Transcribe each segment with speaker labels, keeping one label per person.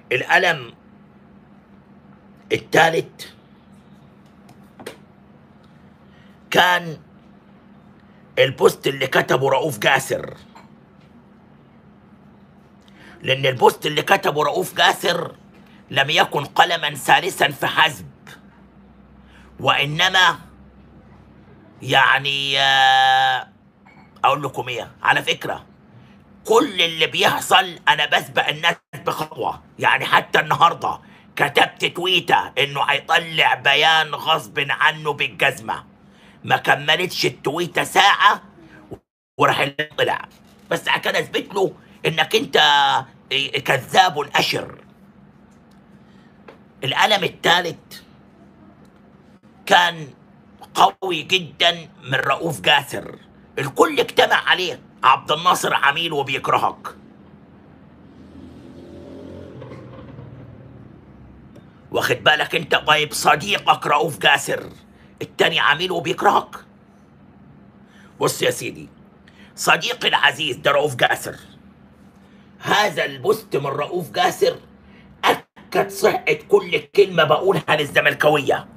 Speaker 1: الألم الثالث كان البوست اللي كتبه رؤوف جاسر لأن البوست اللي كتبه رؤوف جاسر لم يكن قلما ثالثا فحسب وإنما يعني آه، أقول لكم إيه على فكرة كل اللي بيحصل أنا بسبق الناس بخطوة يعني حتى النهاردة كتبت تويتة إنه هيطلع بيان غصب عنه بالجزمة ما كملتش التويتة ساعة وراح طلع بس عشان اثبت له انك انت كذاب اشر القلم الثالث كان قوي جدا من رؤوف جاسر الكل اجتمع عليه عبد الناصر عميل وبيكرهك واخد بالك انت طيب صديقك رؤوف جاسر التاني عميل وبيكرهك بص يا سيدي صديقي العزيز ده رؤوف جاسر هذا البوست من رؤوف جاسر أكد صحة كل كلمة بقولها للزملكاوية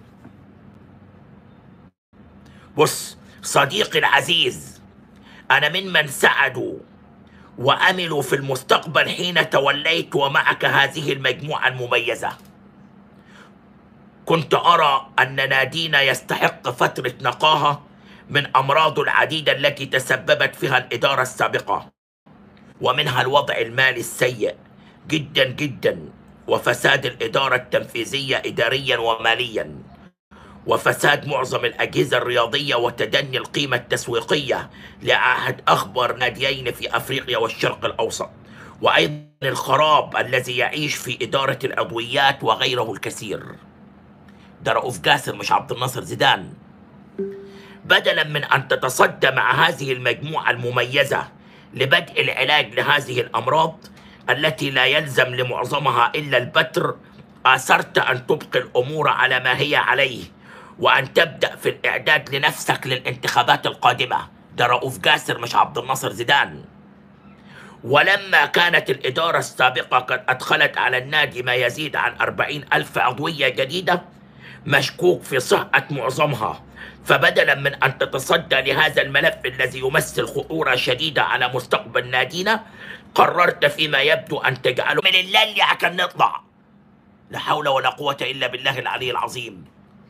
Speaker 1: بص صديقي العزيز أنا ممن سعدوا وأملوا في المستقبل حين توليت ومعك هذه المجموعة المميزة كنت أرى أن نادينا يستحق فترة نقاهة من أمراضه العديدة التي تسببت فيها الإدارة السابقة ومنها الوضع المالي السيء جدا جدا وفساد الإدارة التنفيذية إداريا وماليا وفساد معظم الأجهزة الرياضية وتدني القيمة التسويقية لأحد أخبر ناديين في أفريقيا والشرق الأوسط وأيضا الخراب الذي يعيش في إدارة العضويات وغيره الكثير ده رؤوف جاسر مش عبد الناصر زيدان بدلا من ان تتصدى مع هذه المجموعه المميزه لبدء العلاج لهذه الامراض التي لا يلزم لمعظمها الا البتر اثرت ان تبقي الامور على ما هي عليه وان تبدا في الاعداد لنفسك للانتخابات القادمه ده رؤوف جاسر مش عبد الناصر زيدان ولما كانت الإدارة السابقة قد أدخلت على النادي ما يزيد عن أربعين ألف عضوية جديدة مشكوك في صحة معظمها فبدلا من أن تتصدى لهذا الملف الذي يمثل خطورة شديدة على مستقبل نادينا قررت فيما يبدو أن تجعله من اللي عشان نطلع لا حول ولا قوة إلا بالله العلي العظيم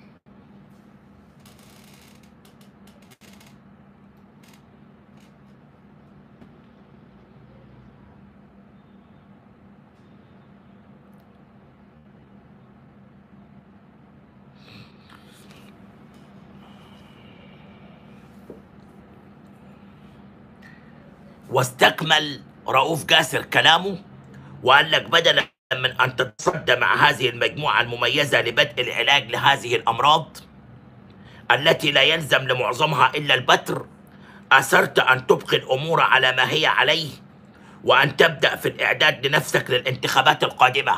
Speaker 1: واستكمل رؤوف جاسر كلامه وقال لك بدلا من ان تتصدى مع هذه المجموعه المميزه لبدء العلاج لهذه الامراض التي لا يلزم لمعظمها الا البتر اثرت ان تبقي الامور على ما هي عليه وان تبدا في الاعداد لنفسك للانتخابات القادمه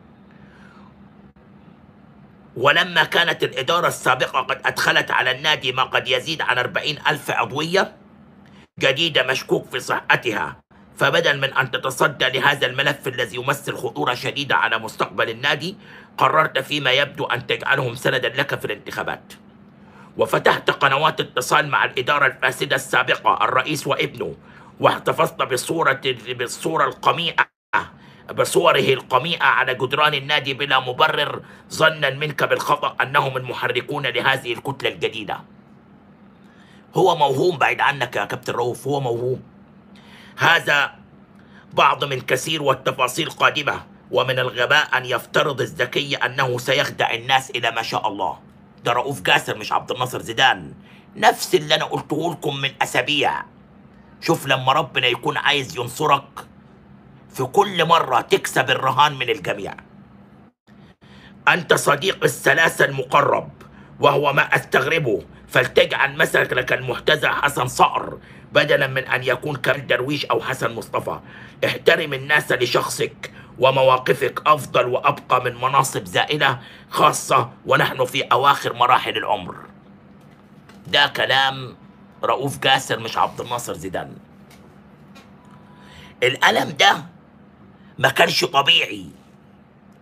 Speaker 1: ولما كانت الإدارة السابقة قد أدخلت على النادي ما قد يزيد عن أربعين ألف عضوية جديدة مشكوك في صحتها فبدل من أن تتصدى لهذا الملف الذي يمثل خطورة شديدة على مستقبل النادي قررت فيما يبدو أن تجعلهم سندا لك في الانتخابات وفتحت قنوات اتصال مع الإدارة الفاسدة السابقة الرئيس وابنه واحتفظت بصورة بالصورة القميئة بصوره القميئة على جدران النادي بلا مبرر ظنا منك بالخطأ أنهم المحركون لهذه الكتلة الجديدة هو موهوم بعيد عنك يا كابتن رؤوف هو موهوم هذا بعض من كثير والتفاصيل قادمة ومن الغباء أن يفترض الذكي أنه سيخدع الناس إلى ما شاء الله ده رؤوف جاسر مش عبد الناصر زيدان نفس اللي أنا قلته لكم من أسابيع شوف لما ربنا يكون عايز ينصرك في كل مرة تكسب الرهان من الجميع أنت صديق الثلاثة المقرب وهو ما أستغربه فلتجعل مثلك المحتذى حسن صقر بدلا من أن يكون كمال درويش أو حسن مصطفى احترم الناس لشخصك ومواقفك أفضل وأبقى من مناصب زائلة خاصة ونحن في أواخر مراحل العمر ده كلام رؤوف جاسر مش عبد الناصر زيدان الألم ده ما كانش طبيعي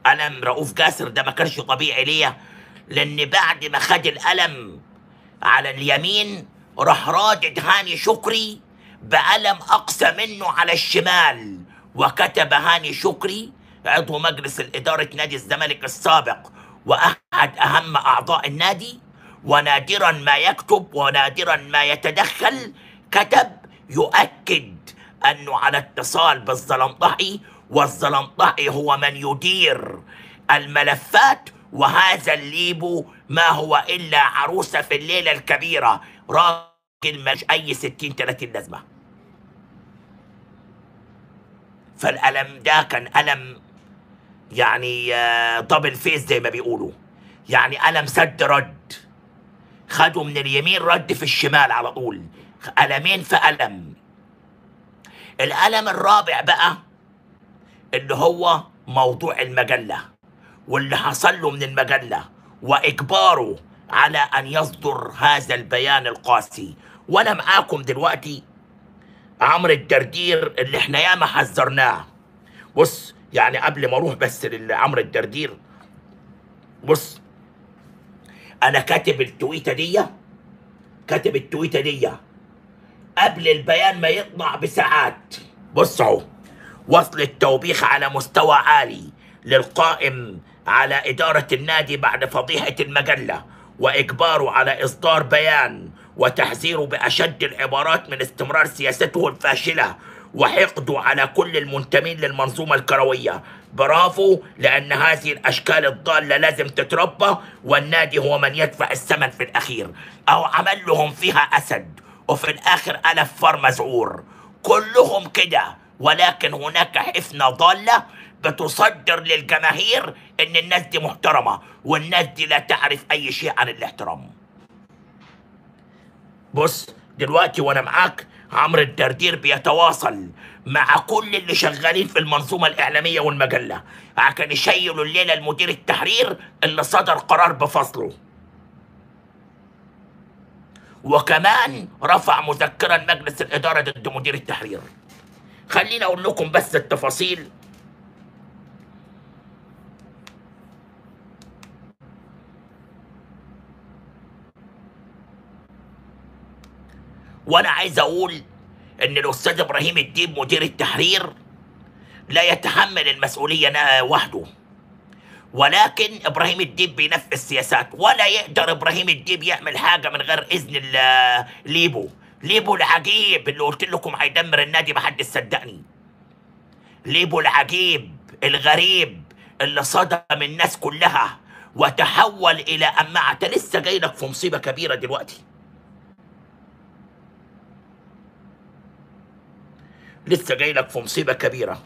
Speaker 1: قلم رؤوف جاسر ده ما كانش طبيعي ليه لان بعد ما خد القلم على اليمين راح رادد هاني شكري بقلم اقصى منه على الشمال وكتب هاني شكري عضو مجلس الإدارة نادي الزمالك السابق وأحد أهم أعضاء النادي ونادرا ما يكتب ونادرا ما يتدخل كتب يؤكد أنه على اتصال بالزلمطحي والزلمطحي هو من يدير الملفات وهذا الليبو ما هو إلا عروسة في الليلة الكبيرة راجل مش أي ستين تلاتين لازمة فالألم ده كان ألم يعني آه، دبل فيس زي ما بيقولوا يعني ألم سد رد خدوا من اليمين رد في الشمال على طول ألمين في ألم الألم الرابع بقى اللي هو موضوع المجلة واللي حصل له من المجلة وإجباره على أن يصدر هذا البيان القاسي وأنا معاكم دلوقتي عمرو الدردير اللي احنا ياما حذرناه بص يعني قبل ما اروح بس لعمرو الدردير بص انا كاتب التويته دي كاتب التويته دي قبل البيان ما يطلع بساعات بص اهو وصل التوبيخ على مستوى عالي للقائم على إدارة النادي بعد فضيحة المجلة وإجباره على إصدار بيان وتحذيره بأشد العبارات من استمرار سياسته الفاشلة وحقده على كل المنتمين للمنظومة الكروية برافو لأن هذه الأشكال الضالة لازم تتربى والنادي هو من يدفع الثمن في الأخير أو عمل لهم فيها أسد وفي الآخر ألف فار مزعور كلهم كده ولكن هناك حفنة ضالة بتصدر للجماهير ان الناس دي محترمة والناس دي لا تعرف اي شيء عن الاحترام بص دلوقتي وانا معاك عمرو الدردير بيتواصل مع كل اللي شغالين في المنظومة الإعلامية والمجلة عشان يشيلوا الليلة المدير التحرير اللي صدر قرار بفصله وكمان رفع مذكرا مجلس الإدارة ضد مدير التحرير خليني أقول لكم بس التفاصيل وانا عايز اقول ان الاستاذ ابراهيم الديب مدير التحرير لا يتحمل المسؤوليه نا- وحده ولكن ابراهيم الديب بينفذ سياسات ولا يقدر ابراهيم الديب يعمل حاجه من غير اذن ال- ليبو ليبو العجيب اللي قلت لكم هيدمر النادي محدش صدقني ليبو العجيب الغريب اللي صدم الناس كلها وتحول الى امعه أنت لسه جاي لك في مصيبه كبيره دلوقتي لسه جاي لك في مصيبه كبيره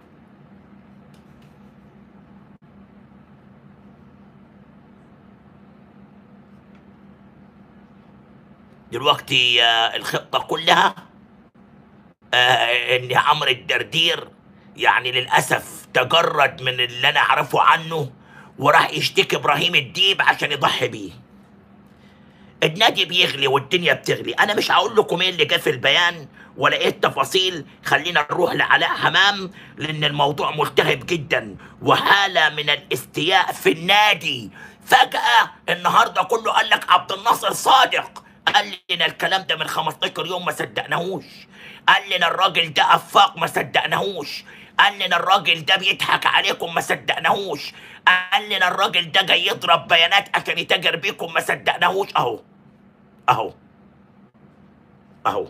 Speaker 1: دلوقتي آه، الخطه كلها آه، ان عمرو الدردير يعني للاسف تجرد من اللي انا اعرفه عنه وراح يشتكي ابراهيم الديب عشان يضحي بيه النادي بيغلي والدنيا بتغلي انا مش هقول لكم ايه اللي جه في البيان ولا ايه التفاصيل خلينا نروح لعلاء حمام لان الموضوع ملتهب جدا وحاله من الاستياء في النادي فجاه النهارده كله قال لك عبد الناصر صادق قال لنا الكلام ده من 15 يوم ما صدقناهوش قال لنا الراجل ده افاق ما صدقناهوش قال لنا الراجل ده بيضحك عليكم ما صدقناهوش قال لنا الراجل ده جاي يضرب بيانات عشان يتاجر بيكم ما صدقناهوش اهو اهو اهو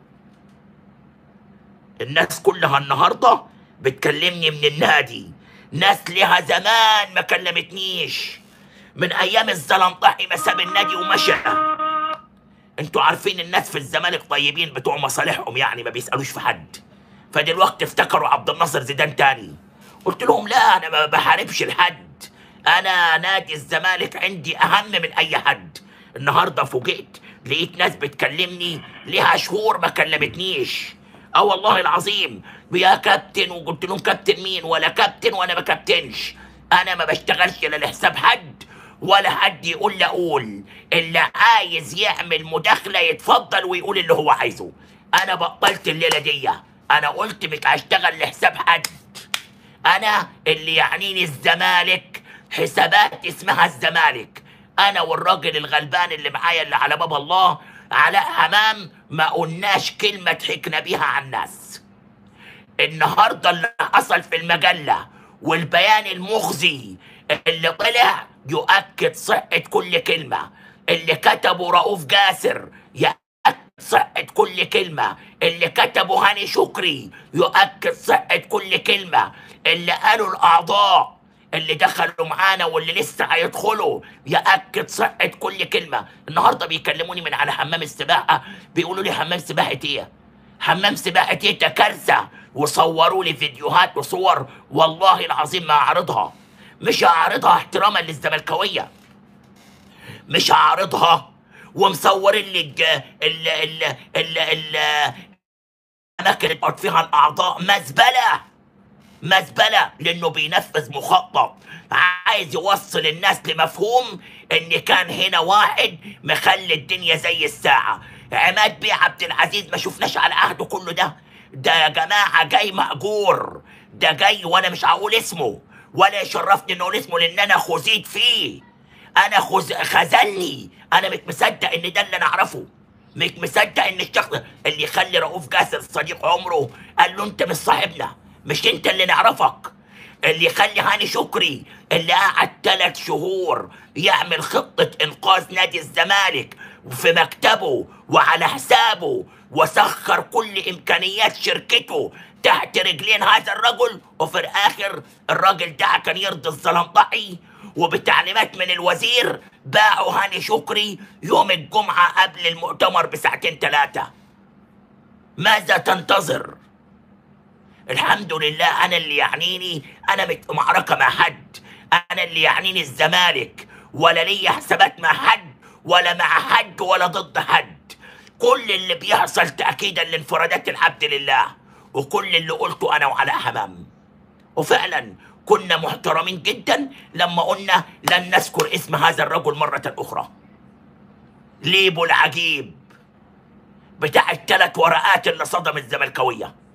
Speaker 1: الناس كلها النهارده بتكلمني من النادي ناس ليها زمان ما كلمتنيش من ايام الزلمطحي ما ساب النادي ومشى انتوا عارفين الناس في الزمالك طيبين بتوع مصالحهم يعني ما بيسالوش في حد فدلوقتي افتكروا عبد الناصر زيدان تاني قلت لهم لا انا ما بحاربش لحد انا نادي الزمالك عندي اهم من اي حد النهارده فوجئت لقيت ناس بتكلمني ليها شهور ما كلمتنيش اه والله العظيم يا كابتن وقلت لهم كابتن مين ولا كابتن وانا ما كابتنش انا ما بشتغلش لا لحساب حد ولا حد يقول لي اقول اللي عايز يعمل مداخله يتفضل ويقول اللي هو عايزه انا بطلت الليله دي انا قلت مش هشتغل لحساب حد انا اللي يعنيني الزمالك حسابات اسمها الزمالك انا والراجل الغلبان اللي معايا اللي على باب الله علاء حمام ما قلناش كلمه ضحكنا بيها على الناس النهارده اللي حصل في المجله والبيان المخزي اللي طلع يؤكد صحه كل كلمه اللي كتبه رؤوف جاسر يؤكد صحه كل كلمه اللي كتبه هاني شكري يؤكد صحه كل كلمه اللي قالوا الاعضاء اللي دخلوا معانا واللي لسه هيدخلوا ياكد صحه كل كلمه النهارده بيكلموني من على حمام السباحه بيقولوا لي حمام سباحه ايه حمام سباحه ايه ده كارثه وصوروا لي فيديوهات وصور والله العظيم ما هعرضها مش هعرضها احتراما للزملكاويه مش هعرضها ومصورين لي الج- ال ال ال ال الاماكن اللي بقعد فيها الاعضاء مزبله مزبله لانه بينفذ مخطط عايز يوصل الناس لمفهوم ان كان هنا واحد مخلي الدنيا زي الساعه عماد بيه عبد العزيز ما شفناش على عهده كله ده ده يا جماعه جاي مأجور ده جاي وانا مش هقول اسمه ولا يشرفني ان اقول اسمه لان انا خزيت فيه انا خز... خذلني انا مش مصدق ان ده اللي انا اعرفه مش مصدق ان الشخص اللي يخلي رؤوف جاسر صديق عمره قال له انت مش صاحبنا مش انت اللي نعرفك اللي يخلي هاني شكري اللي قعد ثلاث شهور يعمل خطة إنقاذ نادي الزمالك في مكتبه وعلى حسابه وسخر كل إمكانيات شركته تحت رجلين هذا الرجل وفي الآخر الراجل ده كان يرضي الزلمطعي وبتعليمات من الوزير باعوا هاني شكري يوم الجمعة قبل المؤتمر بساعتين ثلاثة ماذا تنتظر؟ الحمد لله انا اللي يعنيني انا مت- معركه مع حد انا اللي يعنيني الزمالك ولا ليا حسابات مع حد ولا مع حد ولا ضد حد كل اللي بيحصل تاكيدا لانفرادات العبد لله وكل اللي قلته انا وعلاء حمام وفعلا كنا محترمين جدا لما قلنا لن نذكر اسم هذا الرجل مرة أخرى ليبو العجيب بتاع الثلاث ورقات اللي صدم الزملكاوية